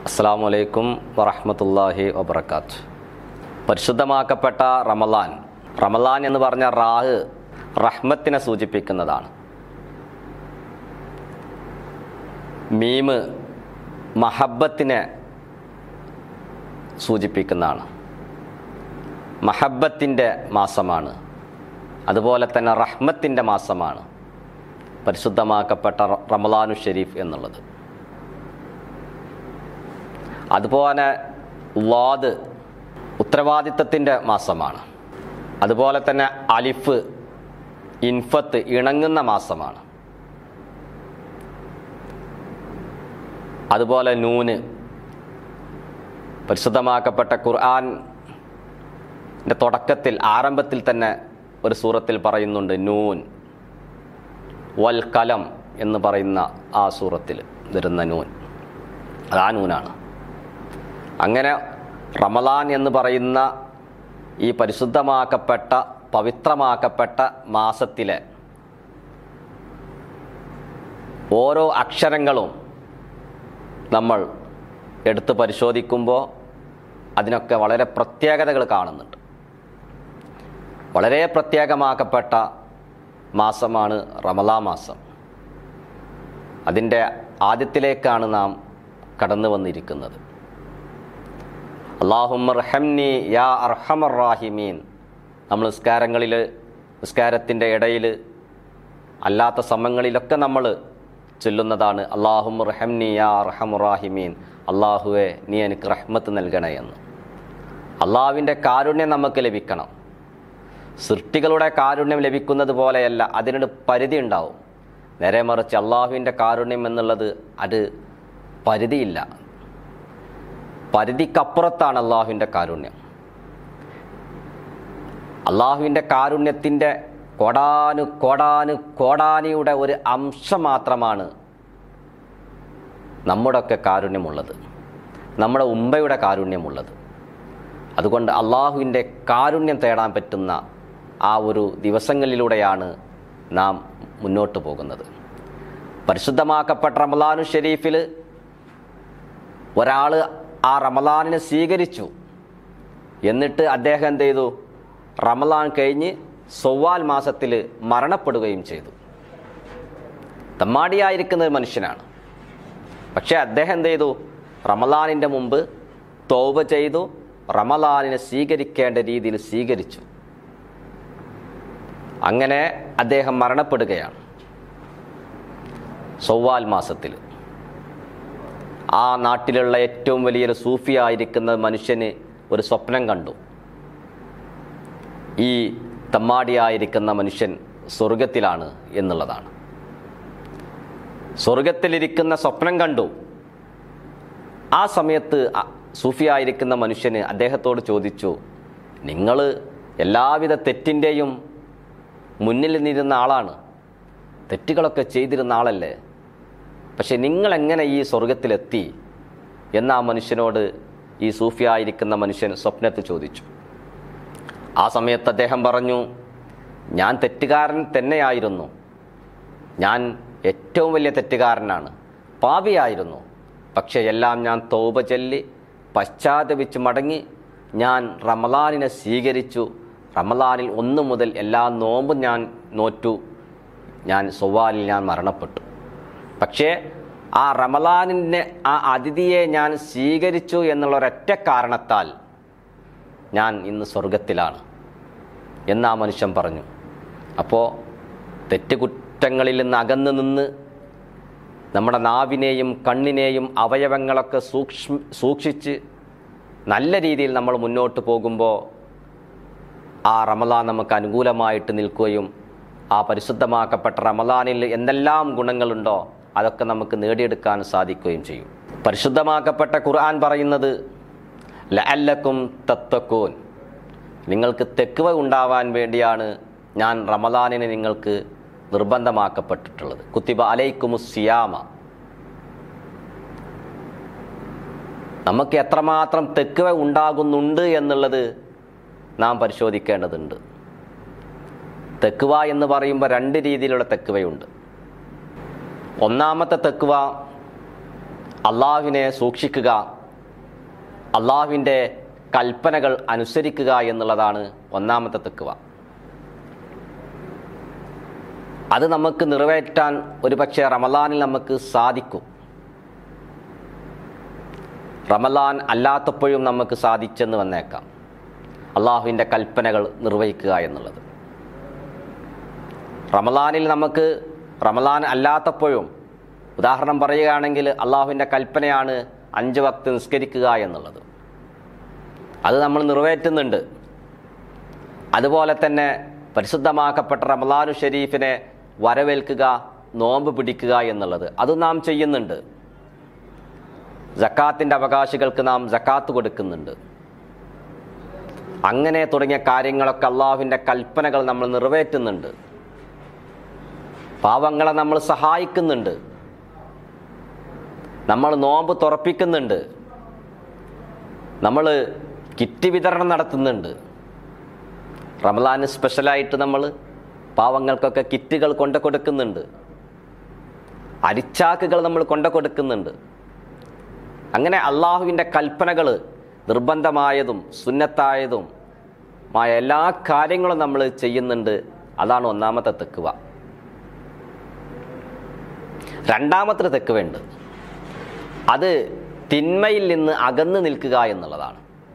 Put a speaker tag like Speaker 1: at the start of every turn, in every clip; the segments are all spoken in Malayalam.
Speaker 1: അസ്സാം വലൈക്കും വറഹമത്തല്ലാഹി വബർക്കാത്ത് പരിശുദ്ധമാക്കപ്പെട്ട റമലാൻ റമലാൻ എന്ന് പറഞ്ഞ റാഹ് റഹ്മത്തിനെ സൂചിപ്പിക്കുന്നതാണ് മീമ് മഹബത്തിനെ സൂചിപ്പിക്കുന്നതാണ് മഹബത്തിൻ്റെ മാസമാണ് അതുപോലെ തന്നെ റഹ്മത്തിൻ്റെ മാസമാണ് പരിശുദ്ധമാക്കപ്പെട്ട റ- റമലാനു ഷെരീഫ് എന്നുള്ളത് അതുപോലെ വാദ് ഉത്തരവാദിത്തത്തിൻ്റെ മാസമാണ് അതുപോലെ തന്നെ അലിഫ് ഇൻഫത്ത് ഇണങ്ങുന്ന മാസമാണ് അതുപോലെ നൂന് പരിശുദ്ധമാക്കപ്പെട്ട ഖുർആൻ്റെ തുടക്കത്തിൽ ആരംഭത്തിൽ തന്നെ ഒരു സൂറത്തിൽ പറയുന്നുണ്ട് നൂൻ വൽ കലം എന്ന് പറയുന്ന ആ സൂറത്തിൽ വരുന്ന നൂൻ അത് ആ നൂനാണ് അങ്ങനെ റമലാൻ എന്ന് പറയുന്ന ഈ പരിശുദ്ധമാക്കപ്പെട്ട പവിത്രമാക്കപ്പെട്ട മാസത്തിലെ ഓരോ അക്ഷരങ്ങളും നമ്മൾ എടുത്ത് പരിശോധിക്കുമ്പോൾ അതിനൊക്കെ വളരെ പ്രത്യേകതകൾ കാണുന്നുണ്ട് വളരെ പ്രത്യേകമാക്കപ്പെട്ട മാസമാണ് റമലാ മാസം അതിൻ്റെ ആദ്യത്തിലേക്കാണ് നാം കടന്നു വന്നിരിക്കുന്നത് അള്ളാഹുമർഹംനി യാ അർഹമർ റാഹിമീൻ നമ്മൾ നിസ്കാരങ്ങളിൽ നിസ്കാരത്തിൻ്റെ ഇടയിൽ അല്ലാത്ത സമയങ്ങളിലൊക്കെ നമ്മൾ ചൊല്ലുന്നതാണ് അള്ളാഹും റഹംനി യാ അർഹമുറാഹിമീൻ അള്ളാഹുവെ നീ എനിക്ക് റഹ്മത്ത് നൽകണേ എന്ന് അള്ളാഹുവിൻ്റെ കാരുണ്യം നമുക്ക് ലഭിക്കണം സൃഷ്ടികളുടെ കാരുണ്യം ലഭിക്കുന്നത് പോലെയല്ല അതിനൊരു പരിധി ഉണ്ടാവും നേരെ മറിച്ച് അള്ളാഹുവിൻ്റെ കാരുണ്യം എന്നുള്ളത് അത് പരിധിയില്ല പരിധിക്കപ്പുറത്താണ് അള്ളാഹുവിൻ്റെ കാരുണ്യം അള്ളാഹുവിൻ്റെ കാരുണ്യത്തിൻ്റെ കോടാനു കോടാനു കോടാനിയുടെ ഒരു അംശം മാത്രമാണ് നമ്മുടെയൊക്കെ കാരുണ്യമുള്ളത് നമ്മുടെ ഉമ്മയുടെ കാരുണ്യമുള്ളത് അതുകൊണ്ട് അള്ളാഹുവിൻ്റെ കാരുണ്യം തേടാൻ പറ്റുന്ന ആ ഒരു ദിവസങ്ങളിലൂടെയാണ് നാം മുന്നോട്ട് പോകുന്നത് പരിശുദ്ധമാക്കപ്പെട്ട റമലാനു ഷെരീഫിൽ ഒരാൾ ആ റമലാനിനെ സ്വീകരിച്ചു എന്നിട്ട് അദ്ദേഹം എന്ത് ചെയ്തു റമലാൻ കഴിഞ്ഞ് സൊവ്വാൽ മാസത്തിൽ മരണപ്പെടുകയും ചെയ്തു തമ്മാടിയായിരിക്കുന്ന ഒരു മനുഷ്യനാണ് പക്ഷേ അദ്ദേഹം എന്ത് ചെയ്തു റമലാനിൻ്റെ മുമ്പ് തോപ ചെയ്തു റമലാനിനെ സ്വീകരിക്കേണ്ട രീതിയിൽ സ്വീകരിച്ചു അങ്ങനെ അദ്ദേഹം മരണപ്പെടുകയാണ് സൊവ്വാൽ മാസത്തിൽ ആ നാട്ടിലുള്ള ഏറ്റവും വലിയൊരു സൂഫിയായിരിക്കുന്ന മനുഷ്യന് ഒരു സ്വപ്നം കണ്ടു ഈ തമ്മാടിയായിരിക്കുന്ന മനുഷ്യൻ സ്വർഗത്തിലാണ് എന്നുള്ളതാണ് സ്വർഗത്തിലിരിക്കുന്ന സ്വപ്നം കണ്ടു ആ സമയത്ത് അ- സൂഫിയായിരിക്കുന്ന മനുഷ്യന് അദ്ദേഹത്തോട് ചോദിച്ചു നിങ്ങൾ എല്ലാവിധ തെറ്റിൻ്റെയും മുന്നിൽ നിന്നിരുന്ന ആളാണ് തെറ്റുകളൊക്കെ ചെയ്തിരുന്ന ആളല്ലേ പക്ഷെ നിങ്ങൾ എങ്ങനെ ഈ സ്വർഗത്തിലെത്തി എന്ന് ആ മനുഷ്യനോട് ഈ സൂഫിയായിരിക്കുന്ന മനുഷ്യൻ സ്വപ്നത്തിൽ ചോദിച്ചു ആ സമയത്ത് അദ്ദേഹം പറഞ്ഞു ഞാൻ തെറ്റുകാരൻ തന്നെയായിരുന്നു ഞാൻ ഏറ്റവും വലിയ തെറ്റുകാരനാണ് പാപിയായിരുന്നു പക്ഷേ എല്ലാം ഞാൻ തോപ ചൊല്ലി പശ്ചാത്തപിച്ച് മടങ്ങി ഞാൻ റമലാനിനെ സ്വീകരിച്ചു റമലാനിൽ ഒന്ന് മുതൽ എല്ലാ നോമ്പും ഞാൻ നോറ്റു ഞാൻ സൊവ്വാലിൽ ഞാൻ മരണപ്പെട്ടു പക്ഷേ ആ റമലാനിൻ്റെ ആ അതിഥിയെ ഞാൻ സ്വീകരിച്ചു എന്നുള്ള ഒരൊറ്റ കാരണത്താൽ ഞാൻ ഇന്ന് സ്വർഗത്തിലാണ് എന്ന് ആ മനുഷ്യൻ പറഞ്ഞു അപ്പോൾ തെറ്റുകുറ്റങ്ങളിൽ നിന്ന് അകന്നു നിന്ന് നമ്മുടെ നാവിനെയും കണ്ണിനെയും അവയവങ്ങളൊക്കെ സൂക്ഷ്മ സൂക്ഷിച്ച് നല്ല രീതിയിൽ നമ്മൾ മുന്നോട്ട് പോകുമ്പോൾ ആ റമലാൻ നമുക്ക് അനുകൂലമായിട്ട് നിൽക്കുകയും ആ പരിശുദ്ധമാക്കപ്പെട്ട റമലാനിൽ എന്തെല്ലാം ഗുണങ്ങളുണ്ടോ അതൊക്കെ നമുക്ക് നേടിയെടുക്കാൻ സാധിക്കുകയും ചെയ്യും പരിശുദ്ധമാക്കപ്പെട്ട ഖുർആൻ പറയുന്നത് ലഅല്ലക്കും തത്തക്കൂൻ നിങ്ങൾക്ക് തെക്കുവ ഉണ്ടാവാൻ വേണ്ടിയാണ് ഞാൻ റമലാനിനെ നിങ്ങൾക്ക് നിർബന്ധമാക്കപ്പെട്ടിട്ടുള്ളത് കുത്തിബ അലൈക്കുമു സിയാമ നമുക്ക് എത്രമാത്രം തെക്കുവ ഉണ്ടാകുന്നുണ്ട് എന്നുള്ളത് നാം പരിശോധിക്കേണ്ടതുണ്ട് തെക്കുവ എന്ന് പറയുമ്പോൾ രണ്ട് രീതിയിലുള്ള തെക്കുവയുണ്ട് ഒന്നാമത്തെ തെക്കുവ അള്ളാഹുവിനെ സൂക്ഷിക്കുക അള്ളാഹുവിൻ്റെ കൽപ്പനകൾ അനുസരിക്കുക എന്നുള്ളതാണ് ഒന്നാമത്തെ തെക്കുവ അത് നമുക്ക് നിറവേറ്റാൻ ഒരുപക്ഷെ റമലാനിൽ നമുക്ക് സാധിക്കും റമലാൻ അല്ലാത്തപ്പോഴും നമുക്ക് സാധിച്ചെന്ന് വന്നേക്കാം അള്ളാഹുവിൻ്റെ കൽപ്പനകൾ നിർവഹിക്കുക എന്നുള്ളത് റമലാനിൽ നമുക്ക് റമലാൻ അല്ലാത്തപ്പോഴും ഉദാഹരണം പറയുകയാണെങ്കിൽ അള്ളാഹുവിൻ്റെ കൽപ്പനയാണ് അഞ്ച് വക്ത് നിസ്കരിക്കുക എന്നുള്ളത് അത് നമ്മൾ നിറവേറ്റുന്നുണ്ട് അതുപോലെ തന്നെ പരിശുദ്ധമാക്കപ്പെട്ട റമലാനു ഷരീഫിനെ വരവേൽക്കുക നോമ്പ് പിടിക്കുക എന്നുള്ളത് അത് നാം ചെയ്യുന്നുണ്ട് ജക്കാത്തിൻ്റെ അവകാശികൾക്ക് നാം ജക്കാത്ത് കൊടുക്കുന്നുണ്ട് അങ്ങനെ തുടങ്ങിയ കാര്യങ്ങളൊക്കെ അള്ളാഹുവിൻ്റെ കൽപ്പനകൾ നമ്മൾ നിറവേറ്റുന്നുണ്ട് പാവങ്ങളെ നമ്മൾ സഹായിക്കുന്നുണ്ട് നമ്മൾ നോമ്പ് തുറപ്പിക്കുന്നുണ്ട് നമ്മൾ കിറ്റ് വിതരണം നടത്തുന്നുണ്ട് റമലാന് സ്പെഷ്യലായിട്ട് നമ്മൾ പാവങ്ങൾക്കൊക്കെ കിറ്റുകൾ കൊണ്ടു കൊടുക്കുന്നുണ്ട് അരിച്ചാക്കുകൾ നമ്മൾ കൊണ്ടു കൊടുക്കുന്നുണ്ട് അങ്ങനെ അള്ളാഹുവിൻ്റെ കൽപ്പനകൾ നിർബന്ധമായതും സുന്നത്തായതും മായ എല്ലാ കാര്യങ്ങളും നമ്മൾ ചെയ്യുന്നുണ്ട് അതാണ് ഒന്നാമത്തെ തെക്കുവ രണ്ടാമത്തെ തെക്കുവയുണ്ട് അത് തിന്മയിൽ നിന്ന് അകന്നു നിൽക്കുക എന്നുള്ളതാണ്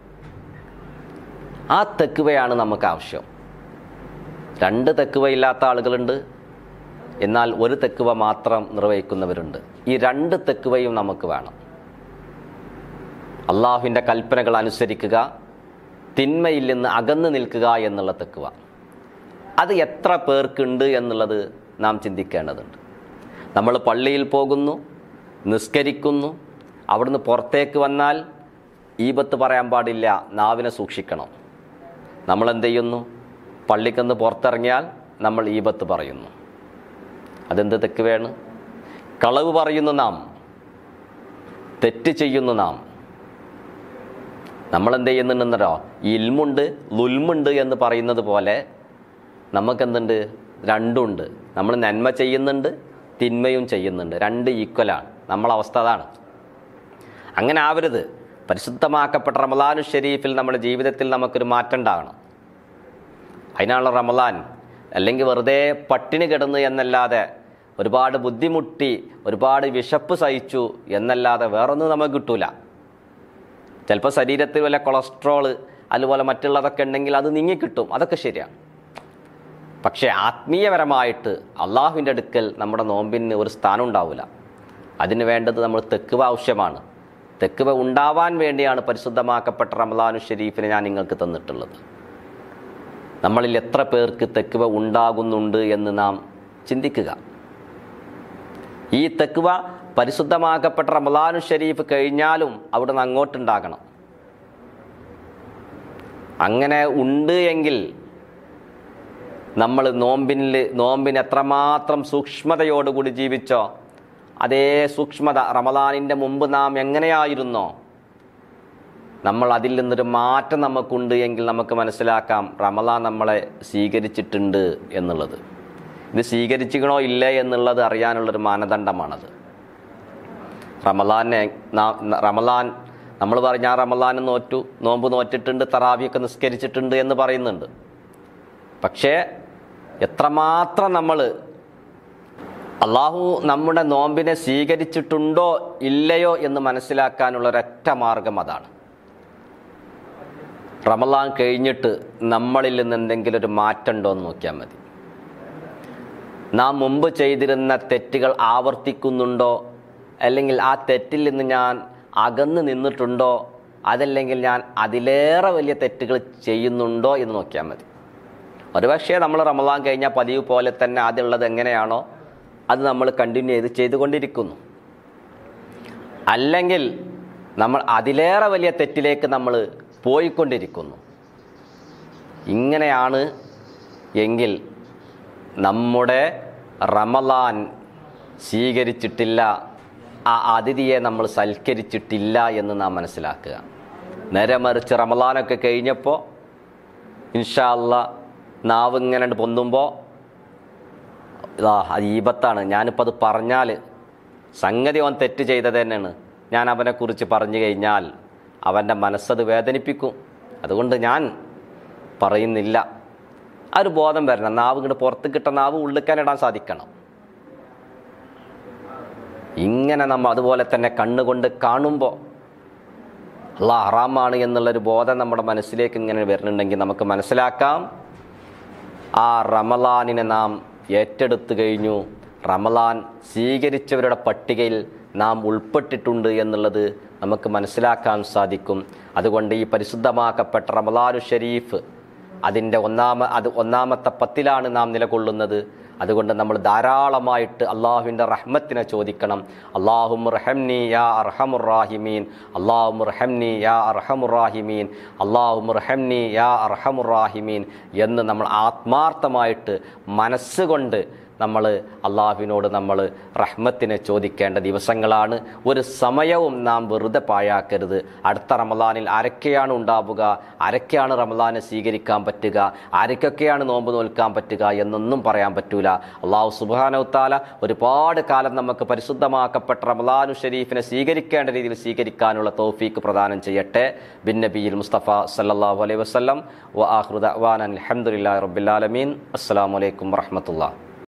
Speaker 1: ആ തെക്കുവയാണ് നമുക്ക് ആവശ്യം രണ്ട് തെക്കുവയില്ലാത്ത ആളുകളുണ്ട് എന്നാൽ ഒരു തെക്കുവ മാത്രം നിർവഹിക്കുന്നവരുണ്ട് ഈ രണ്ട് തെക്കുവയും നമുക്ക് വേണം അള്ളാഹുവിൻ്റെ കൽപ്പനകൾ അനുസരിക്കുക തിന്മയിൽ നിന്ന് അകന്നു നിൽക്കുക എന്നുള്ള തെക്കുവ അത് എത്ര പേർക്കുണ്ട് എന്നുള്ളത് നാം ചിന്തിക്കേണ്ടതുണ്ട് നമ്മൾ പള്ളിയിൽ പോകുന്നു നിസ്കരിക്കുന്നു അവിടുന്ന് പുറത്തേക്ക് വന്നാൽ ഈപത്ത് പറയാൻ പാടില്ല നാവിനെ സൂക്ഷിക്കണം നമ്മൾ എന്ത് ചെയ്യുന്നു പള്ളിക്കന്ന് പുറത്തിറങ്ങിയാൽ നമ്മൾ ഈപത്ത് പറയുന്നു അതെന്ത് തെക്ക് വേണ് കളവ് പറയുന്നു നാം തെറ്റ് ചെയ്യുന്നു നാം നമ്മൾ എന്ത് ചെയ്യുന്നുണ്ടെന്നോ ഇൽമുണ്ട് ലുൽമുണ്ട് എന്ന് പറയുന്നത് പോലെ നമുക്കെന്തുണ്ട് രണ്ടുണ്ട് നമ്മൾ നന്മ ചെയ്യുന്നുണ്ട് തിന്മയും ചെയ്യുന്നുണ്ട് രണ്ട് ഈക്വലാണ് നമ്മളെ അവസ്ഥ അതാണ് അങ്ങനെ ആവരുത് പരിശുദ്ധമാക്കപ്പെട്ട റമലാനു ഷെരീഫിൽ നമ്മുടെ ജീവിതത്തിൽ നമുക്കൊരു മാറ്റം ഉണ്ടാകണം അതിനാണ് റമലാൻ അല്ലെങ്കിൽ വെറുതെ പട്ടിണി കിടന്നു എന്നല്ലാതെ ഒരുപാട് ബുദ്ധിമുട്ടി ഒരുപാട് വിശപ്പ് സഹിച്ചു എന്നല്ലാതെ വേറൊന്നും നമുക്ക് കിട്ടൂല ചിലപ്പോൾ ശരീരത്തിൽ വല്ല കൊളസ്ട്രോള് അതുപോലെ മറ്റുള്ളതൊക്കെ ഉണ്ടെങ്കിൽ അത് നീങ്ങിക്കിട്ടും അതൊക്കെ ശരിയാണ് പക്ഷേ ആത്മീയപരമായിട്ട് അള്ളാഹുവിൻ്റെ അടുക്കൽ നമ്മുടെ നോമ്പിന് ഒരു സ്ഥാനം ഉണ്ടാവില്ല അതിന് വേണ്ടത് നമ്മൾ തെക്കുവ ആവശ്യമാണ് തെക്കുവ ഉണ്ടാവാൻ വേണ്ടിയാണ് പരിശുദ്ധമാക്കപ്പെട്ട റമലാനു ഷെരീഫിനെ ഞാൻ നിങ്ങൾക്ക് തന്നിട്ടുള്ളത് നമ്മളിൽ എത്ര പേർക്ക് തെക്കുവ ഉണ്ടാകുന്നുണ്ട് എന്ന് നാം ചിന്തിക്കുക ഈ തെക്കുവ പരിശുദ്ധമാക്കപ്പെട്ട റമലാനു ഷെരീഫ് കഴിഞ്ഞാലും അവിടുന്ന് അങ്ങോട്ടുണ്ടാകണം അങ്ങനെ ഉണ്ട് എങ്കിൽ നമ്മൾ നോമ്പിനിൽ നോമ്പിന് എത്രമാത്രം സൂക്ഷ്മതയോടുകൂടി ജീവിച്ചോ അതേ സൂക്ഷ്മത റമദാനിൻ്റെ മുമ്പ് നാം എങ്ങനെയായിരുന്നോ നമ്മൾ അതിൽ നിന്നൊരു മാറ്റം നമുക്കുണ്ട് എങ്കിൽ നമുക്ക് മനസ്സിലാക്കാം റമദാൻ നമ്മളെ സ്വീകരിച്ചിട്ടുണ്ട് എന്നുള്ളത് ഇത് സ്വീകരിച്ചിക്കണോ ഇല്ലേ എന്നുള്ളത് അറിയാനുള്ളൊരു മാനദണ്ഡമാണത് റമലാനെ റമലാൻ നമ്മൾ പറഞ്ഞ ആ റമലാൻ നോറ്റു നോമ്പ് നോറ്റിട്ടുണ്ട് തറാവിയൊക്കെ നിസ്കരിച്ചിട്ടുണ്ട് എന്ന് പറയുന്നുണ്ട് പക്ഷേ എത്രമാത്രം നമ്മൾ അള്ളാഹു നമ്മുടെ നോമ്പിനെ സ്വീകരിച്ചിട്ടുണ്ടോ ഇല്ലയോ എന്ന് മനസ്സിലാക്കാനുള്ള ഒരൊറ്റ മാർഗം അതാണ് റമലാൻ കഴിഞ്ഞിട്ട് നമ്മളിൽ നിന്ന് എന്തെങ്കിലും ഒരു മാറ്റം ഉണ്ടോ എന്ന് നോക്കിയാൽ മതി നാം മുമ്പ് ചെയ്തിരുന്ന തെറ്റുകൾ ആവർത്തിക്കുന്നുണ്ടോ അല്ലെങ്കിൽ ആ തെറ്റിൽ നിന്ന് ഞാൻ അകന്ന് നിന്നിട്ടുണ്ടോ അതല്ലെങ്കിൽ ഞാൻ അതിലേറെ വലിയ തെറ്റുകൾ ചെയ്യുന്നുണ്ടോ എന്ന് നോക്കിയാൽ മതി ഒരുപക്ഷേ നമ്മൾ റമദാൻ കഴിഞ്ഞാൽ പതിവ് പോലെ തന്നെ ആദ്യമുള്ളത് എങ്ങനെയാണോ അത് നമ്മൾ കണ്ടിന്യൂ ചെയ്ത് ചെയ്തുകൊണ്ടിരിക്കുന്നു അല്ലെങ്കിൽ നമ്മൾ അതിലേറെ വലിയ തെറ്റിലേക്ക് നമ്മൾ പോയിക്കൊണ്ടിരിക്കുന്നു ഇങ്ങനെയാണ് എങ്കിൽ നമ്മുടെ റമലാൻ സ്വീകരിച്ചിട്ടില്ല ആ അതിഥിയെ നമ്മൾ സൽക്കരിച്ചിട്ടില്ല എന്ന് നാം മനസ്സിലാക്കുക നേരെ മറിച്ച് റമലാനൊക്കെ കഴിഞ്ഞപ്പോൾ ഇൻഷാ അല്ല നാവ് ഇങ്ങനെ പൊന്തുമ്പോൾ ഇതാ അത് ഈപത്താണ് ഞാനിപ്പോൾ അത് പറഞ്ഞാൽ സംഗതി അവൻ തെറ്റ് ചെയ്തത് തന്നെയാണ് ഞാൻ അവനെക്കുറിച്ച് പറഞ്ഞു കഴിഞ്ഞാൽ അവൻ്റെ മനസ്സത് വേദനിപ്പിക്കും അതുകൊണ്ട് ഞാൻ പറയുന്നില്ല ആ ഒരു ബോധം വരണം നാവ് ഇങ്ങോട്ട് പുറത്ത് കിട്ടുന്ന നാവ് ഉള്ളിക്കാനിടാൻ സാധിക്കണം ഇങ്ങനെ നമ്മൾ അതുപോലെ തന്നെ കണ്ണുകൊണ്ട് കാണുമ്പോൾ അള്ളാഹ് ഹറാമാണ് എന്നുള്ളൊരു ബോധം നമ്മുടെ മനസ്സിലേക്ക് ഇങ്ങനെ വരുന്നുണ്ടെങ്കിൽ നമുക്ക് മനസ്സിലാക്കാം ആ റമലാനിനെ നാം ഏറ്റെടുത്തു കഴിഞ്ഞു റമലാൻ സ്വീകരിച്ചവരുടെ പട്ടികയിൽ നാം ഉൾപ്പെട്ടിട്ടുണ്ട് എന്നുള്ളത് നമുക്ക് മനസ്സിലാക്കാൻ സാധിക്കും അതുകൊണ്ട് ഈ പരിശുദ്ധമാക്കപ്പെട്ട റമലാനു ഷരീഫ് അതിൻ്റെ ഒന്നാമ അത് ഒന്നാമത്തെ പത്തിലാണ് നാം നിലകൊള്ളുന്നത് അതുകൊണ്ട് നമ്മൾ ധാരാളമായിട്ട് അള്ളാഹുവിൻ്റെ റഹ്മത്തിനെ ചോദിക്കണം അള്ളാഹും റഹംനി യാ അർഹമുറാഹിമീൻ അള്ളാഹും റഹംനി യാ അർഹമുറാഹിമീൻ അള്ളാഹും റഹംനി യാ അർഹമുറാഹിമീൻ എന്ന് നമ്മൾ ആത്മാർത്ഥമായിട്ട് മനസ്സുകൊണ്ട് നമ്മൾ അള്ളാഹുവിനോട് നമ്മൾ റഹ്മത്തിനെ ചോദിക്കേണ്ട ദിവസങ്ങളാണ് ഒരു സമയവും നാം വെറുതെ പാഴാക്കരുത് അടുത്ത റമലാനിൽ ആരൊക്കെയാണ് ഉണ്ടാവുക ആരൊക്കെയാണ് റമലാനെ സ്വീകരിക്കാൻ പറ്റുക ആരൊക്കെയൊക്കെയാണ് നോമ്പ് നോൽക്കാൻ പറ്റുക എന്നൊന്നും പറയാൻ പറ്റൂല അള്ളാഹു സുബാനൗത്താല ഒരുപാട് കാലം നമുക്ക് പരിശുദ്ധമാക്കപ്പെട്ട റമലാനു ഷരീഫിനെ സ്വീകരിക്കേണ്ട രീതിയിൽ സ്വീകരിക്കാനുള്ള തൗഫീക്ക് പ്രദാനം ചെയ്യട്ടെ ബിൻ നബിയിൽ മുസ്തഫ സല്ലല്ലാഹു അലൈഹി വസല്ലം വ ആഖിറു ദഅ്വാന അൽഹംദുലില്ലാഹി റബ്ബിൽ ആലമീൻ അസ്സലാമു അലൈക്കും വറഹ്മത്തുള്ളാഹി